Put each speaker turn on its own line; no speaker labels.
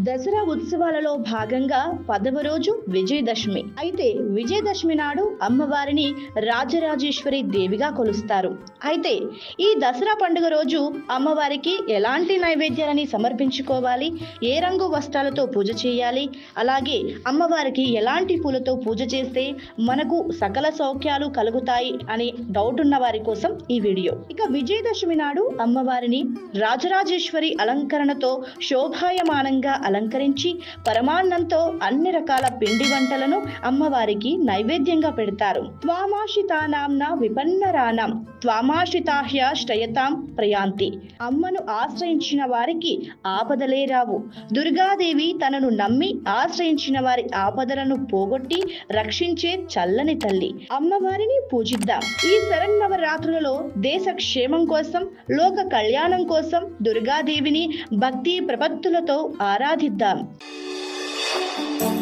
దసరా ఉత్సవాలలో భాగంగా పదవ రోజు విజయదశమి అయితే విజయదశమి నాడు అమ్మవారిని రాజరాజేశ్వరి దేవిగా కొలుస్తారు అయితే ఈ దసరా పండుగ రోజు అమ్మవారికి ఎలాంటి నైవేద్యాలని సమర్పించుకోవాలి ఏ రంగు వస్త్రాలతో పూజ చేయాలి అలాగే అమ్మవారికి ఎలాంటి పూలతో పూజ చేస్తే మనకు సకల సౌఖ్యాలు కలుగుతాయి అని డౌట్ ఉన్న వారి కోసం ఈ వీడియో ఇక విజయదశమి నాడు అమ్మవారిని రాజరాజేశ్వరి అలంకరణతో శోభాయమానంగా అలంకరించి పరమాన్నంతో అన్ని రకాల పిండి వంటలను అమ్మవారికి నైవేద్యంగా పెడతారు త్వామాషితానాంన విపన్నరాణం త్వామాషితాహ్య శ్రయతాం ప్రయాంతి అమ్మను ఆశ్రయించిన వారికి ఆపదలే రావు దుర్గాదేవి తనను నమ్మి ఆశ్రయించిన వారి ఆపదలను పోగొట్టి రక్షించే చల్లని తల్లి అమ్మవారిని పూజిద్దాం ఈ శరన్నవరాత్రులలో దేశ క్షేమం కోసం లోక కళ్యాణం కోసం దుర్గాదేవిని భక్తి ప్రపత్తులతో ఆరాధిద్దాం